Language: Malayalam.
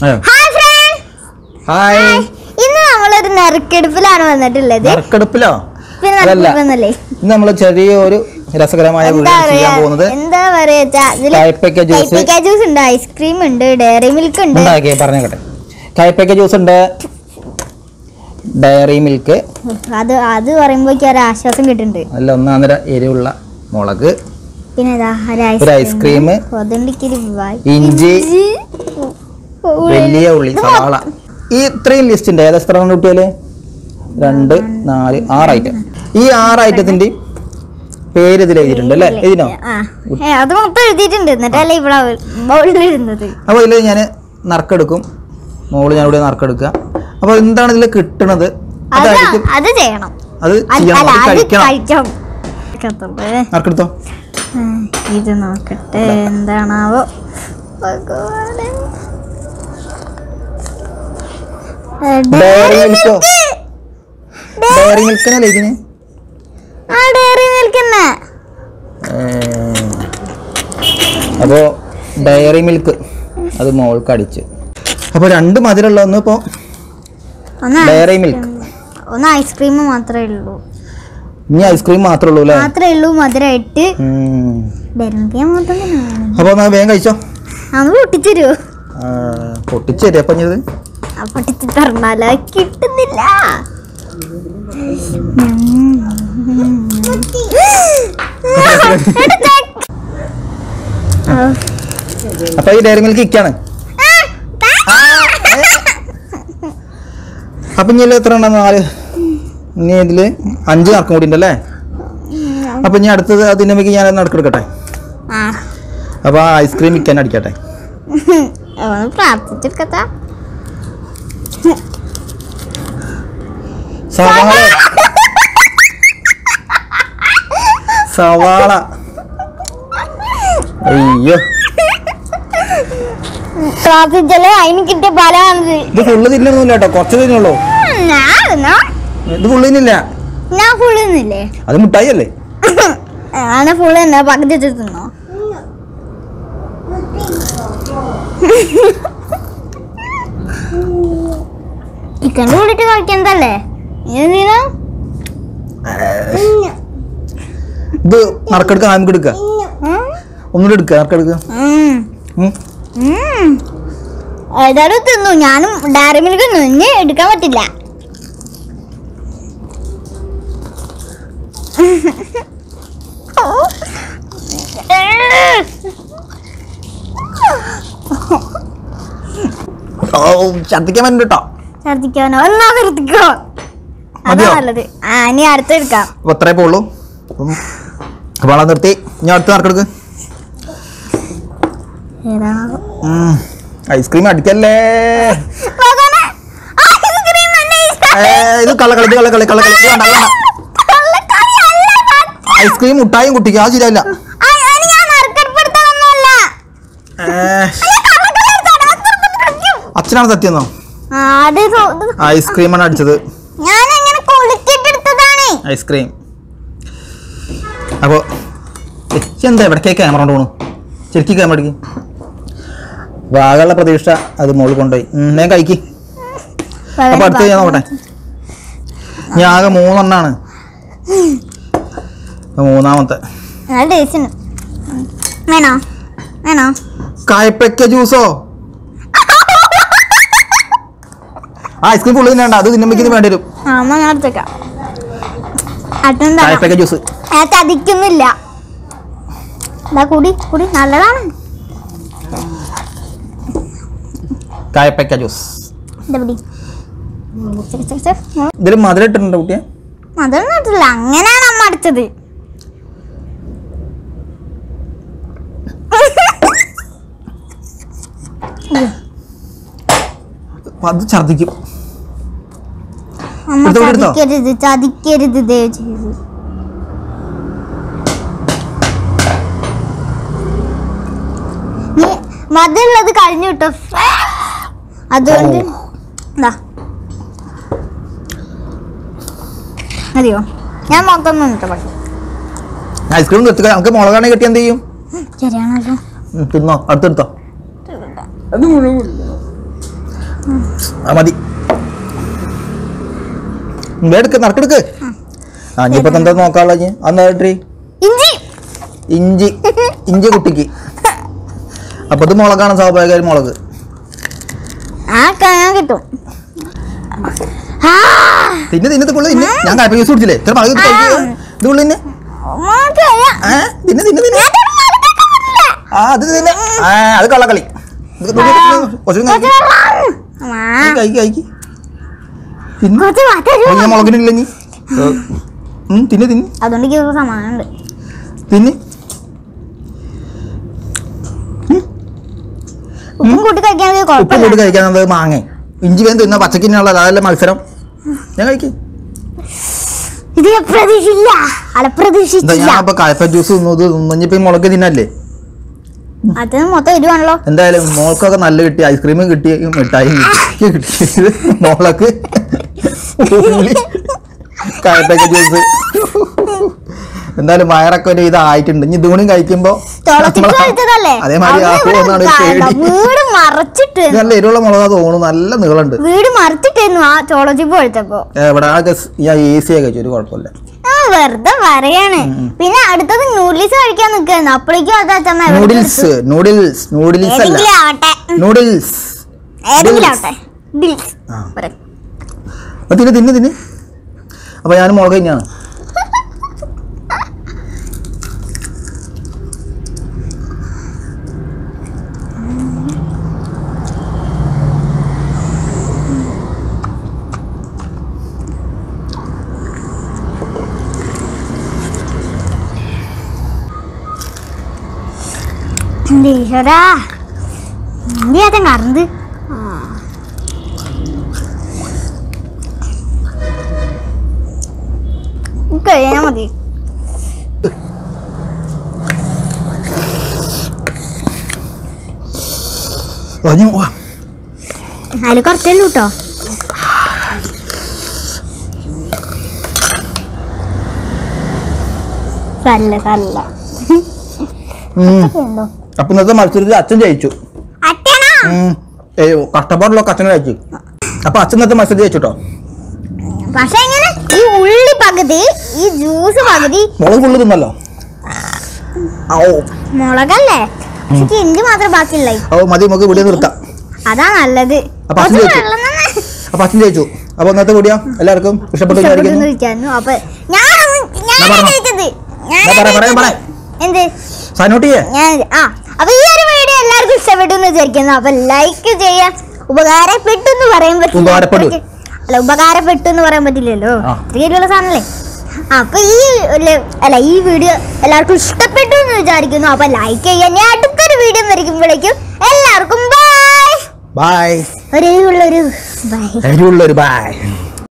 അയ്യോ. ഹായ് ഫ്രണ്ട് ഹായ് ഇന്ന് നമ്മളൊരു നറുക്കെടുപ്പിലാണ് വന്നിട്ടുള്ളത് നറുക്കെടുപ്പിലോ പിന്നെ അതല്ല നറുക്കെടുപ്പെന്നല്ലേ ഇന്ന് നമ്മൾ ചെറിയൊരു രസകരമായ എന്താ വീഡിയോ പറയാ ചെയ്യാൻ പോകുന്നത് എന്താ പറയാ ഇതില് കയ്പയ്ക്ക ജ്യൂസ് കയ്പയ്ക്ക ജ്യൂസ് ഉണ്ട് ഐസ്ക്രീം ഉണ്ട് ഡയറി മിൽക്ക് ഉണ്ട് ഉണ്ടാക്കിയേ പറഞ്ഞേക്കട്ടെ കയ്പയ്ക്ക ജ്യൂസ് ഉണ്ട് ഡയറി മിൽക്ക് അത് അത് പറയുമ്പോഴേക്കും ഒരു ആശ്വാസം കിട്ടുന്നുണ്ട് അല്ല ഒന്നാന്തര എരിവുള്ള മുളക് പിന്നെ ഇതാ ഒരു ഐസ്ക്രീം കൊതണ്ടിക്കിരി ഇഞ്ചി വലിയ ഉള്ളി ഇത് സവാള ഈ ഇത്രയും ലിസ്റ്റ് ഉണ്ട് ഏതാ എത്ര എണ്ണം കുട്ടിയാല് രണ്ട് നാല് ആറ് ഐറ്റം ഈ ആറ് ഐറ്റത്തിന്റെ പേര് ഇതിൽ എഴുതിയിട്ടുണ്ട് അല്ലേ എഴുതിനോ ആ ഏ, അത് മൊത്തം എഴുതിയിട്ടുണ്ട് എന്നിട്ടല്ലേ ഇവിടെ ബൗളിൽ ഇരുന്നത് അപ്പോൾ ഇതിൽ ഞാൻ നറുക്കെടുക്കും മോള് ഞാൻ ഇവിടെ നറുക്കെടുക്കുക അപ്പോൾ എന്താണ് ഇതിൽ കിട്ടണത് അത് അതായിരിക്കും അത് ചെയ്യണം അത് അത് ചെയ്യണം അല്ല അത് അത് കഴിക്കണം കഴിക്കണം കഴിക്കത്തുള്ളൂ. നറുക്കെടുത്തോ ആ, ഇത് നോക്കട്ടെ എന്താണാവോ ഭഗവാനെ. ഏ, ഡയറി മിൽക്കോ ഡയറി മിൽക്കിനല്ലേ ഇതിന് ആ ഡയറി മിൽക്ക് തന്നെ അപ്പോൾ ഡയറി മിൽക്ക് അത് മോൾക്ക് അടിച്ച് അപ്പോൾ രണ്ട് മധുരമുള്ള ഒന്ന് ഇപ്പോൾ ഒന്ന് ഡയറി ice- മിൽക്ക് ഒന്ന് ഐസ്ക്രീം മാത്രമേ ഉള്ളൂ ഇനി ഐസ്ക്രീം മാത്രമേ ഉള്ളൂ അല്ലേ മാത്രമേ ഉള്ളൂ മധുരമായിട്ട് ഉം. ഡയറി മിൽക്ക് ഞാൻ മൊത്തം തന്നെ വേണം. അപ്പോൾ എന്നാൽ വേഗം കഴിച്ചോ അതൊന്ന് പൊട്ടിച്ചരുമോ ആ, പൊട്ടിച്ച് തരും അപ്പം ഇത് ആ പൊട്ടിച്ച് തരണല്ലോ കിട്ടുന്നില്ല അപ്പോൾ ഈ ഡയറി മിൽക്ക് ഇക്കാണ് അപ്പം ഇനി ഇതിൽ എത്ര എണ്ണം നാല് ഇനി ഇതിൽ അഞ്ച് നറുക്കും കൂടി ഉണ്ടല്ലേ അപ്പം ഇനി അടുത്തത് അതിൻ്റെ മിക്ക് ഞാൻ നറുക്കെടുക്കട്ടെ ആ അപ്പോൾ ആ ഐസ്ക്രീം ഇക്കാൻ അടിക്കട്ടെ ഒന്ന് പ്രാർത്ഥിച്ചെടുക്കത്താ സവാള സവാള അയ്യോ പ്രാർത്ഥിച്ചല്ലേ അതിന് കിട്ടിയ ഫലമാണിത് ഇത് ഫുള്ള് തിന്നൊന്നുമില്ല കേട്ടോ കുറച്ച് തിന്നുള്ളൂ ഞാൻ തിന്നോ? ഇത് ഫുള്ള് തിന്നില്ല ഞാൻ ഫുള്ള് തിന്നില്ലേ അത് മിഠായി അല്ലേ ഞാൻ ഫുള്ള് തന്നെ പകുതി വെച്ച് തിന്നോ ചിക്കൻ്റെ കൂടിയിട്ട് കഴിക്കുന്നതല്ലേ എന്തിനാ ഇത് നറുക്കെടുക്കുക നമുക്ക് എടുക്കുക ഒന്നുകൂടി എടുക്കുക നറുക്കെടുക്കുക ഉം. ഏതായാലും തിന്നു ഞാനും ഡയറി മിൽക്ക് തിന്നു ഇനി എടുക്കാൻ പറ്റില്ല ഓ ഛർദ്ദിക്കാൻ പറ്റും കേട്ടോ ഛർദിക്കാനോ എന്നാ നിർത്തിക്കോ അതാ മതിയോ? നല്ലത് ആ ഇനി അടുത്ത് എടുക്കാം അപ്പോൾ അത്രേ പോളൂ അപ്പോൾ ആളെ നിർത്തി ഞാൻ അടുത്ത് നറുക്കെടുക്ക് ഏതാണോ ഉം. ഐസ്ക്രീം അടിക്കല്ലേ ഭഗവാനെ, ഐസ്ക്രീം എന്നെ ഇഷ്ടം. ഏ, ഇത് കള്ളക്കളി ഇത് കള്ളക്കളി കള്ളക്കളി ഇത് വേണ്ട, ഇത് വേണ്ട. കള്ളക്കളിയല്ല സത്യം. ഐസ്ക്രീം മുട്ടായും കുട്ടിക്ക് ആ ശരിയല്ല ആ, അതിന് ഞാൻ നറുക്കെടുപ്പെടുത്തതൊന്നുമല്ല. ഏ, ഞാൻ കള്ളക്കളി എടുത്താണ്. നറുക്കെടുപ്പെടുത്തു. അച്ഛനാണ് സത്യം എന്നോ ആ, അത് സോ- ഇത് ഐസ്ക്രീമാണ് അടിച്ചത് ഞാൻ എങ്ങനെ കുളിച്ചിട്ടെടുത്തതാണ് ഐസ്ക്രീം അപ്പോൾ എന്താ ഇവിടെ കേക്ക് ക്യാമറ കൊണ്ട് പോണു ശരിക്കും ക്യാമറ അടിക്കും വാഗുള്ള പ്രതീക്ഷ അത് മോള് കൊണ്ടുപോയി ഉം, ഞാൻ കഴിക്ക് അപ്പോൾ അടുത്ത് ഞാൻ നോക്കട്ടെ ഞാൻ ആകെ മൂന്നെണ്ണാണ് ഇപ്പൊ മൂന്നാമത്തെ നല്ല ടേസ്റ്റ് ഉണ്ട് വേണോ വേണോ കായ്പക്ക ജ്യൂസോ ആ ഐസ്ക്രീം ഫുള്ള് തിന്നണ്ട അത് തിന്നുമ്പോഴേക്കും വേണ്ടി വരും ആ എന്നാ ഞാൻ എടുത്തേക്കാം അട്ടെന്താ കായ്പക്ക ജ്യൂസ് ഞാൻ ചതിക്കുന്നില്ല ഇതാ കുടി കുടി നല്ലതാണ് കായ്പക്ക ജ്യൂസ് എന്താ പിടി ചെക്ക് ചെക്ക് ചെക്ക്. ഉം. ഇതിൽ മധുരം ഇട്ടിട്ടുണ്ടോ കുട്ടിയെ അതൊന്നും ഇട്ടില്ല അങ്ങനെയാണ് അമ്മ അടിച്ചത് അപ്പൊ അത് ഛർദ്ദിക്കും അമ്മ എടുത്തോ, എടുത്തോ. ചതിക്കരുത് ചതിക്കരുത് ദയവ് ചെയ്ത് നീ മധുള്ളത് കഴിഞ്ഞു കിട്ടോ അതുകൊണ്ട് ഓ. ദാ. മതിയോ ഞാൻ മൊത്തം നിന്നിട്ട് പക്ഷെ ഐസ്ക്രീം നിർത്തുക നമുക്ക് മുളകാണെ കിട്ടി എന്ത് ചെയ്യും ശരിയാണല്ലോ ഉം, തിന്നോ അടുത്തെടുത്തോ അത് മുഴുവൻ ആ മതി ഉം, എടുക്ക് നറുക്കെടുക്ക് ആ ഇനിയിപ്പോ എന്താ നോക്കാനുള്ള ഇനി അന്നാ ഇട്ടി ഇഞ്ചി ഇഞ്ചി ഇഞ്ചി കുട്ടിക്ക് അപ്പൊ ഇത് മുളകാണ് സ്വാഭാവികമായും മുളക് ആ കാണാൻ കിട്ടും ആ, തിന്നെ തിന്നെ ഇത് കൊള്ളു തിന്നെ ഞാൻ കാപ്പി ജ്യൂസ് കുടിച്ചില്ലേ ഇത്ര മുളക് ഇത് കഴിക്കുക ഇത് കൊള്ളു തിന്നെ മോക്കറിയാ. ഏ തിന്നെ തിന്നെ തിന്നെ ഞാൻ തൊട്ട് നോക്കിയിട്ട് കൊണ്ടില്ല. ആ അത് തിന്നെ ആ അത് കള്ളക്കളി ഇത് ഇത് ഇത് കുറച്ചും കുറച്ച് കഴിക്ക്. വെള്ളം. അമ്മാ, കഴിക്ക് കഴിക്ക് തിന്ന് കുറച്ച് വാട്ടർ തരുമോ? ഞാൻ മുളകിനില്ല നീ ഉം, തിന്ന് തിന്ന് അതുകൊണ്ട് എനിക്ക് ഒരു സമാധാനമുണ്ട് തിന്ന് ഉപ്പും കൂട്ടി കഴിക്കാൻ ഉപ്പ് കുഴപ്പമില്ല കൂട്ടി കഴിക്കാൻ മാങ്ങ ഇഞ്ചി വേഗം തിന്ന പച്ചക്കിനുള്ള അതല്ല മത്സരം ഞാൻ കഴിക്ക് ഇത് ഞാൻ പ്രതീക്ഷിച്ചില്ല അല്ല എന്താ പ്രതീക്ഷിച്ചില്ല ഞാൻ അപ്പൊ കായപ്പ ജ്യൂസ് തിന്നു ഇത് തിന്നിപ്പോ ഈ മുളക് തിന്നല്ലേ അത് മൊത്തം ഇടുവാണല്ലോ എന്തായാലും മോൾക്കൊക്കെ നല്ല കിട്ടി ഐസ്ക്രീമും കിട്ടി മിഠായി കിട്ടിയത് മോളക്ക് ഉള്ളി കായപ്പക്ക ജ്യൂസ് എന്തായാലും വയറൊക്കെ ഒരു ഇതായിട്ടുണ്ട് ഇനി ഇതുകൂടി കഴിക്കുമ്പോ തുളച്ചിട്ട് നമ്മളെ- കഴിച്ചതല്ലേ അതേമാതിരി അവിടെ ഇവിടെ ആക്കുമെന്നാണ് ഒരു വേണ്ട. പേടി വീട് മറച്ചിട്ട് ഇത് നല്ല എരിവുള്ള മുളകാ തോന്നുന്നു നല്ല നീളമുണ്ട് വീട് മറച്ചിട്ടായിരുന്നു ആ ചോളച്ചിപ്പ് കഴിച്ചപ്പോ എവിടെ ആകെ സ് ഞാൻ ഈസി ആയി കഴിച്ചു ഒരു കുഴപ്പമില്ല ആ വെറുതെ പറയാണ് പിന്നെ അടുത്തത് നൂഡിൽസ് കഴിക്കാൻ നിൽക്കുന്നു അപ്പോഴേക്കും അത് അച്ഛമ്മ എവിടെ നൂഡിൽസ് നൂഡിൽസ് നൂഡിൽസ് അല്ല ഏതെങ്കിലും ആവട്ടെ നൂഡിൽസ് ഏതെങ്കിലും ആവട്ടെ ബിൽസ് ആ അപ്പൊ തിന്ന് തിന്ന് തിന്ന് അപ്പൊ ഞാൻ മുളക് തന്നെയാണ് ഈശ്വരാ എന്തിയാ കറണ്ട് കഴിയാ മതി പറഞ്ഞു വാ അതിൽ കുറച്ചല്ലോ കേട്ടോ സല്ല സല്ല ഉം. ഉണ്ടോ അപ്പൊ ഇന്നത്തെ മത്സരത്തിൽ അച്ഛൻ ജയിച്ചു അച്ഛനാ ഉം. ഏയ് കഷ്ടപ്പാടുള്ളൊക്കെ അച്ഛനെ ജയിച്ചു അപ്പൊ അച്ഛൻ ഇന്നത്തെ മത്സരത്തിൽ ജയിച്ചുട്ടോ പക്ഷെ എങ്ങനെ ഈ ഉള്ളി പകുതി ഈ ജ്യൂസ് പകുതി മുളക് ഫുള്ള് തിന്നല്ലോ ഓ മുളകല്ലേ പക്ഷെ ഇഞ്ചി മാത്രം ബാക്കിയുള്ള ഓ മതി നമുക്ക് വീഡിയോ നിർത്താം അതാ നല്ലത് അപ്പൊ അച്ഛൻ കുറച്ച് ജയിച്ചു. വെള്ളം തന്നെ അപ്പൊ അച്ഛൻ ജയിച്ചു അപ്പൊ ഇന്നത്തെ വീഡിയോ എല്ലാവർക്കും ഇഷ്ടപ്പെട്ടു ഇഷ്ടപ്പെട്ടു വിചാരിക്കുന്നു ഇരിക്കായിരുന്നു. അപ്പൊ ഞാനൊന്ന് ഞാൻ ഞാനാ പറഞ്ഞോ. ജയിച്ചത് ഞാനാ ഞാൻ പറയാം, പറയാം, ജയിച്ചത്. എന്ത് സൈനോട്ട് ചെയ്യേ ഞാൻ ആ അപ്പൊ ഈ ഒരു വീഡിയോ എല്ലാവർക്കും ഇഷ്ടപ്പെട്ടു എന്ന് വിചാരിക്കുന്നു അപ്പൊ ലൈക്ക് ചെയ്യാൻ ഉപകാരപ്പെട്ടു എന്ന് പറയാൻ പറ്റില്ല ഉപകാരപ്പെടും. അത്രയ്ക്ക്- അല്ല ഉപകാരപ്പെട്ടു എന്ന് പറയാൻ പറ്റില്ലല്ലോ ആ. ഇത്രയുള്ള സാധനല്ലേ അപ്പൊ ഈ ലെ- അല്ല ഈ വീഡിയോ എല്ലാവർക്കും ഇഷ്ടപ്പെട്ടു എന്ന് വിചാരിക്കുന്നു അപ്പൊ ലൈക്ക് ചെയ്യാൻ ഞാൻ അടുത്തൊരു വീഡിയോ വരയ്ക്കുമ്പോഴേക്കും എല്ലാവർക്കും ബൈ ബൈ ഒരേ ഉള്ളൊരു ബൈ എരിവുള്ളൊരു ബൈ